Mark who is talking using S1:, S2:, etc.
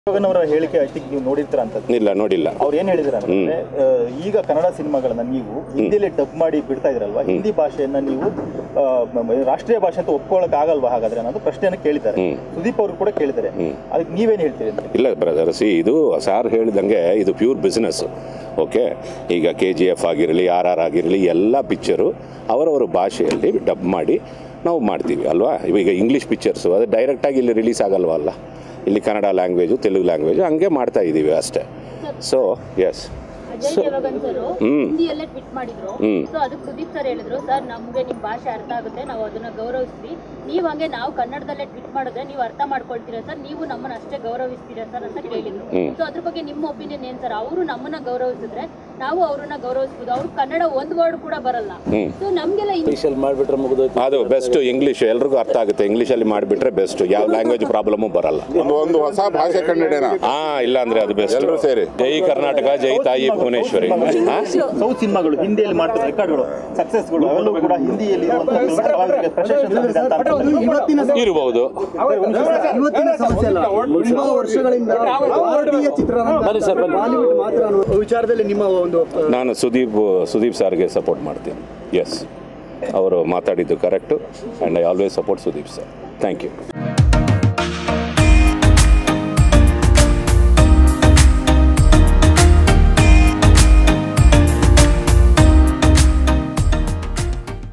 S1: ಅವರ ಹೇಳಿಕೆ I think ನೀವು ನೋಡಿರ್ತೀರ ಅಂತ
S2: ಇಲ್ಲ ನೋಡಿಲ್ಲ
S1: ಅವ್ರು ಏನ್ ಹೇಳಿದಾರೆ ಅಂದ್ರೆ ಆ, ಈಗ ಕನ್ನಡ ಸಿನಿಮಾಗಳನ್ನ ನೀವು ಹಿಂದಿಯಲ್ಲಿ ಡಬ್ ಮಾಡಿ ಬಿಡ್ತಾ ಇದ್ರಲ್ವಾ ಹಿಂದಿ ಭಾಷೆಯನ್ನ ನೀವು ಆ, ಮ- ಮ- ರಾಷ್ಟ್ರೀಯ ಭಾಷೆ ಅಂತ ಒಪ್ಕೊಳಕ್ ಆಗಲ್ವಾ ಹಾಗಾದ್ರೆ ಅನ್ನೋದು ಪ್ರಶ್ನೆಯನ್ನು ಕೇಳಿದ್ದಾರೆ
S2: ಹ್ಮ್.
S1: ಸುದೀಪ್ ಅವರು ಕೂಡ ಕೇಳಿದ್ದಾರೆ ಅದಕ್ಕೆ ನೀವೇನ್ ಹೇಳ್ತೀರಿ ಅಂತ
S2: ಇಲ್ಲ ಬ್ರದರ್ ಸಿ ಇದು ಸಾರ್ ಹೇಳಿದಂಗೆ ಇದು ಪ್ಯೂರ್ ಬಿಸ್ನೆಸ್ ಓಕೆ ಈಗ ಕೆ ಜಿ ಎಫ್ ಆಗಿರಲಿ ಆರ್ ಆರ್ ಆಗಿರಲಿ ಎಲ್ಲ ಪಿಕ್ಚರು ಅವರವರ ಭಾಷೆಯಲ್ಲಿ ಡಬ್ ಮಾಡಿ ನಾವು ಮಾಡ್ತೀವಿ ಅಲ್ವಾ ಈಗ ಇಂಗ್ಲೀಷ್ ಪಿಕ್ಚರ್ಸು ಅದು ಡೈರೆಕ್ಟಾಗಿ ಇಲ್ಲಿ ರಿಲೀಸ್ ಆಗಲ್ವಲ್ಲ ಇಲ್ಲಿ ಕನ್ನಡ ಲ್ಯಾಂಗ್ವೇಜು ತೆಲುಗು ಲ್ಯಾಂಗ್ವೇಜು ಹಂಗೆ ಮಾಡ್ತಾ ಇದ್ದೀವಿ ಅಷ್ಟೇ so yes
S3: Ajay Devgan sir
S2: hmm.
S3: ಹಿಂದಿಯಲ್ಲೇ ಟ್ವಿಟ್ ಮಾಡಿದ್ರು
S2: ಹ್ಮ್.
S3: ಸೊ ಅದಕ್ಕೆ ಸುದೀಪ್ ಸರ್ ಹೇಳಿದ್ರು ಸರ್ ನಮ್ಗೆ ನಿಮ್ ಭಾಷೆ ಅರ್ಥ ಆಗುತ್ತೆ ನಾವು ಅದನ್ನ ಗೌರವಿಸ್ತೀವಿ ನೀವ್ ಹಂಗೆ ನಾವು ಕನ್ನಡದಲ್ಲೇ ಟ್ವಿಟ್ ಮಾಡಿದ್ರೆ ನೀವು ಅರ್ಥ ಮಾಡ್ಕೊಳ್ತೀರಾ ಸರ್ ನೀವು ನಮ್ಮನ್ನ ಅಷ್ಟೇ ಗೌರವಿಸ್ತೀರಾ ಸರ್ ಅಂತ ಕೇಳಿದ್ರು ಸೊ ಅದ್ರ ಬಗ್ಗೆ ನಿಮ್ಮ ಒಪಿನಿಯನ್ ಏನ್ ಸರ್ ಅವರು ನಮ್ಮನ್ನ ಗೌರವಿಸಿದ್ರೆ ನಾವು ಅವ್ರನ್ನ ಗೌರವಿಸ್ಬೋದು ಅವ್ರು ಕನ್ನಡ ಒಂದ್ ವರ್ಡ್ ಕೂಡ ಬರಲ್ಲ ಸೊ ನಮ್ಗೆಲ್ಲ ಹಿಂದಿ
S4: ಇಂಗ್ಲೀಷಲ್ಲಿ ಮಾಡಿಬಿಟ್ರೆ ಮುಗಿದೋಯ್ತು
S2: ಅದು ಬೆಸ್ಟ್ ಇಂಗ್ಲೀಷ್ ಎಲ್ರಿಗೂ ಅರ್ಥ ಆಗುತ್ತೆ ಇಂಗ್ಲೀಷಲ್ಲಿ ಮಾಡಿಬಿಟ್ರೆ ಬೆಸ್ಟ್ ಯಾವ ಲ್ಯಾಂಗ್ವೇಜ್ ಪ್ರಾಬ್ಲಮು ಬರಲ್ಲ
S5: ಒಂದು ಒಂದು ಹೊಸ ಭಾಷೆ ಕಂಡಿಡೋಣ
S2: ಹಾ ಇಲ್ಲ ಅಂದ್ರೆ ಅದು ಬೆಸ್ಟ್
S5: ಎಲ್ರೂ ಸೇರಿ.
S2: ಜೈ ಕರ್ನಾಟಕ ಜೈ ತಾಯಿ ಭುವನೇಶ್ವರಿ ಹಾ?
S1: ಸೌತ್ ಸಿನಿಮಾಗಳು ಹಿಂದಿಯಲ್ಲಿ ಮಾಡ್ತಿರೋ ರೆಕಾರ್ಡ್ಗಳು ಸಕ್ಸಸ್ಗಳು ಅವೆಲ್ಲವೂ ಕೂಡ ಹಿಂದಿಯಲ್ಲಿ ಇರುವಂತಹ ಕಲಾವಿದರಿಗೆ ಪ್ರಶಂಸೆ ತಂದಿದೆ ಅಂತ ಅನ್ಕೊಂಡ್ರೆ
S2: ಇರಬಹುದು
S6: ಇವತ್ತಿನ ಸಮಸ್ಯೆ ಅಲ್ಲ ತುಂಬಾ ವರ್ಷಗಳಿಂದ ಭಾರತೀಯ ಚಿತ್ರರಂಗ
S4: ಬನ್ನಿ ಸರ್, ಬನ್ನಿ.
S6: ಬಾಲಿವುಡ್ ಮಾತ್ರ ಅನ್ನೋ ವಿಚಾರದಲ್ಲಿ ನಿಮ್ಮ ಒಂದು
S2: ನಾನು ಸುದೀಪ್ ಸುದೀಪ್ ಸಾರ್ಗೆ ಸಪೋರ್ಟ್ ಮಾಡ್ತೀನಿ ಎಸ್ ಅವರು ಮಾತಾಡಿದ್ದು correct and I always support Sudeep sir thank you